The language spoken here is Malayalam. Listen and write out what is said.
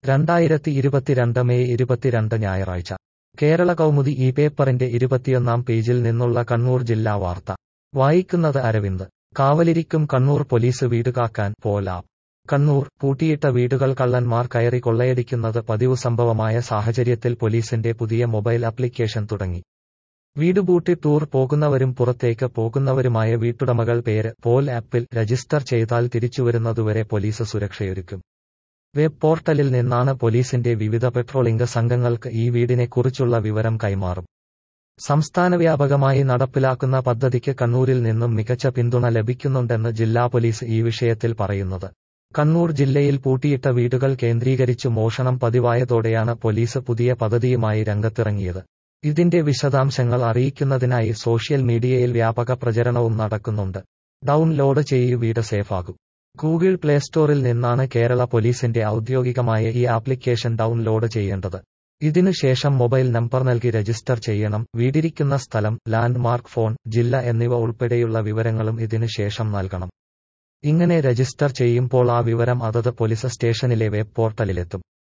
രണ്ടായിരത്തി ഇരുപത്തിരണ്ട് മെയ് ഇരുപത്തിരണ്ട് ഞായറാഴ്ച കേരള കൗമുദി ഈ പേപ്പറിന്റെ ഇരുപത്തിയൊന്നാം പേജിൽ നിന്നുള്ള കണ്ണൂർ ജില്ലാ വാർത്ത വായിക്കുന്നത് അരവിന്ദ് കാവലിരിക്കും കണ്ണൂർ പോലീസ് വീട് കാക്കാൻ പോലാം കണ്ണൂർ പൂട്ടിയിട്ട വീടുകൾ കള്ളന്മാർ കയറി കൊള്ളയടിക്കുന്നത് പതിവ് സംഭവമായ സാഹചര്യത്തിൽ പോലീസിന്റെ പുതിയ മൊബൈൽ ആപ്ലിക്കേഷൻ തുടങ്ങി വീട് പൂട്ടി ടൂർ പോകുന്നവരും പുറത്തേക്ക് പോകുന്നവരുമായ വീട്ടുടമകൾ പേര് പോൽ ആപ്പിൽ രജിസ്റ്റർ ചെയ്താൽ തിരിച്ചുവരുന്നതുവരെ പോലീസ് സുരക്ഷയൊരുക്കും വെബ് പോർട്ടലിൽ നിന്നാണ് പോലീസിന്റെ വിവിധ പെട്രോളിംഗ് സംഘങ്ങൾക്ക് ഈ വീടിനെക്കുറിച്ചുള്ള വിവരം കൈമാറും സംസ്ഥാന വ്യാപകമായി നടപ്പിലാക്കുന്ന പദ്ധതിക്ക് കണ്ണൂരിൽ നിന്നും മികച്ച പിന്തുണ ലഭിക്കുന്നുണ്ടെന്ന് ജില്ലാ പോലീസ് ഈ വിഷയത്തിൽ പറയുന്നത് കണ്ണൂർ ജില്ലയിൽ പൂട്ടിയിട്ട വീടുകൾ കേന്ദ്രീകരിച്ചു മോഷണം പതിവായതോടെയാണ് പോലീസ് പുതിയ പദ്ധതിയുമായി രംഗത്തിറങ്ങിയത് ഇതിന്റെ വിശദാംശങ്ങൾ അറിയിക്കുന്നതിനായി സോഷ്യൽ മീഡിയയിൽ വ്യാപക പ്രചരണവും നടക്കുന്നുണ്ട് ഡൗൺലോഡ് ചെയ്യൂ വീട് സേഫാകും ഗൂഗിൾ പ്ലേ സ്റ്റോറിൽ നിന്നാണ് കേരള പോലീസിന്റെ ഔദ്യോഗികമായ ഈ ആപ്ലിക്കേഷൻ ഡൗൺലോഡ് ചെയ്യേണ്ടത് ഇതിനുശേഷം മൊബൈൽ നമ്പർ നൽകി രജിസ്റ്റർ ചെയ്യണം വീടിരിക്കുന്ന സ്ഥലം ലാൻഡ്മാർക്ക് ഫോൺ ജില്ല എന്നിവ ഉൾപ്പെടെയുള്ള വിവരങ്ങളും ഇതിനുശേഷം നൽകണം ഇങ്ങനെ രജിസ്റ്റർ ചെയ്യുമ്പോൾ ആ വിവരം അതത് പോലീസ് സ്റ്റേഷനിലെ വെബ് പോർട്ടലിലെത്തും